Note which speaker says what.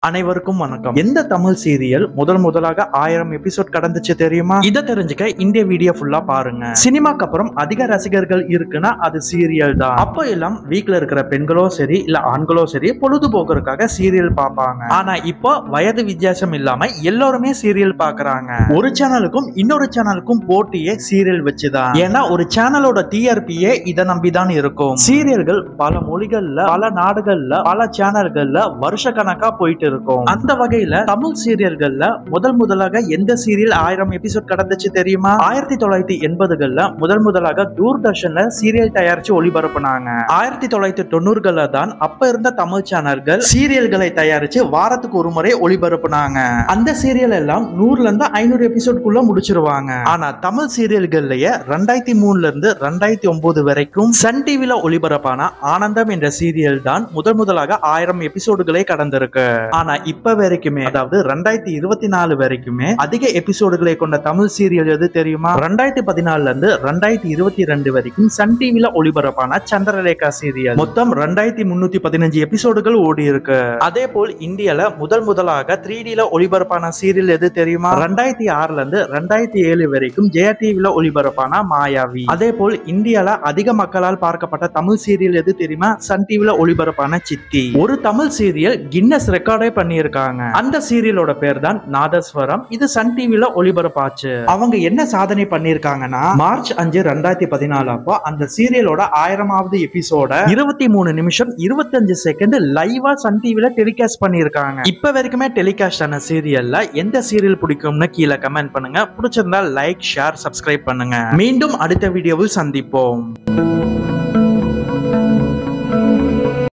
Speaker 1: அனைவருக்கும் வணக்கம் எந்த தமிழ் சீரியல் முதல் முதலாக ஆயிரம் எபிசோட் கடந்துச்சு தெரியுமா இதை தெரிஞ்சுக்க இந்த வீடியோ ஃபுல்லா பாருங்க சினிமாக்கு அப்புறம் அதிக ரசிகர்கள் இருக்குன்னா அது சீரியல் தான் அப்போ எல்லாம் வீட்ல இருக்கிற பெண்களோ சரி இல்ல ஆண்களோ சரி பொழுதுபோக்குறதுக்காக சீரியல் பார்ப்பாங்க ஆனா இப்போ வயது வித்தியாசம் இல்லாம எல்லாருமே சீரியல் பார்க்கறாங்க ஒரு சேனலுக்கும் இன்னொரு சேனலுக்கும் போட்டியே சீரியல் வச்சுதான் ஏன்னா ஒரு சேனலோட டிஆர்பியே இதை நம்பிதான் இருக்கும் சீரியல்கள் பல மொழிகள்ல பல நாடுகள்ல பல சேனல்கள்ல வருஷ கணக்கா போயிட்டு இருக்கும் அந்த வகையில தமிழ் சீரியல்கள்ல முதல் முதலாக எந்த சீரியல் ஆயிரம் எபிசோட் கடந்துச்சு தெரியுமா ஆயிரத்தி தொள்ளாயிரத்தி எண்பதுகள்ல முதல் முதலாக தூர்தர்ஷன்ல சீரியல் தயாரிச்சு ஒளிபரப்புனாங்க ஆயிரத்தி தொள்ளாயிரத்தி தொண்ணூறுகள்ல தான் அப்ப இருந்த தமிழ் சேனல்கள் சீரியல்களை தயாரிச்சு வாரத்துக்கு ஒரு முறை ஒளிபரப்புனாங்க அந்த சீரியல் எல்லாம் நூறுல இருந்து ஐநூறு எபிசோட்குள்ள முடிச்சிருவாங்க ஆனா தமிழ் சீரியல்கள்லயே ரெண்டாயிரத்தி மூணுல இருந்து ரெண்டாயிரத்தி ஒன்பது வரைக்கும் சன் டிவில ஒளிபரப்பான ஆனந்தம் என்ற சீரியல் தான் முதல் முதலாக ஆயிரம் எபிசோடுகளை கடந்திருக்கு ஆனா இப்ப வரைக்குமே அதாவது ரெண்டாயிரத்தி இருபத்தி நாலு வரைக்குமே அதிக எபிசோடுகளை கொண்ட தமிழ் சீரியல் எது தெரியுமா ரெண்டாயிரத்தி பதினாலுல இருந்து ரெண்டாயிரத்தி இருபத்தி ரெண்டு வரைக்கும் சன் டிவில ஒளிபரப்பான சந்திரலேகா சீரியல் மொத்தம் ரெண்டாயிரத்தி முன்னூத்தி பதினஞ்சு எபிசோடுகள் ஓடி இருக்கு அதே போல் இந்தியால முதல் முதலாக த்ரீ டில ஒளிபரப்பான சீரியல் எது தெரியுமா ரெண்டாயிரத்தி ஆறுல இருந்து ரெண்டாயிரத்தி ஏழு வரைக்கும் ஜெயா டிவில ஒளிபரப்பான மாயாவி அதே போல் இந்தியால அதிக மக்களால் பார்க்கப்பட்ட தமிழ் சீரியல் எது தெரியுமா சன் டிவில ஒளிபரப்பான சித்தி ஒரு தமிழ் சீரியல் கின்னஸ் ரெக்கார்டே பண்ணியிருக்காங்க அந்த சீரியலோட பேர் தான் நாதஸ்வரம் இது சன் டிவில ஒளிபரப்பாச்சு அவங்க என்ன சாதனை பண்ணிருக்காங்கன்னா மார்ச் அஞ்சு ரெண்டாயிரத்தி பதினாலு அப்போ அந்த சீரியலோட ஆயிரமாவது எபிசோட இருபத்தி மூணு நிமிஷம் இருபத்தஞ்சு செகண்ட் லைவா சன் டிவில டெலிகாஸ்ட் பண்ணிருக்காங்க இப்ப வரைக்குமே டெலிகாஸ்ட் ஆன சீரியல்ல எந்த சீரியல் பிடிக்கும்னு கீழே கமெண்ட் பண்ணுங்க பிடிச்சிருந்தா லைக் ஷேர் சப்ஸ்கிரைப் பண்ணுங்க மீண்டும் அடுத்த வீடியோவில் சந்திப்போம்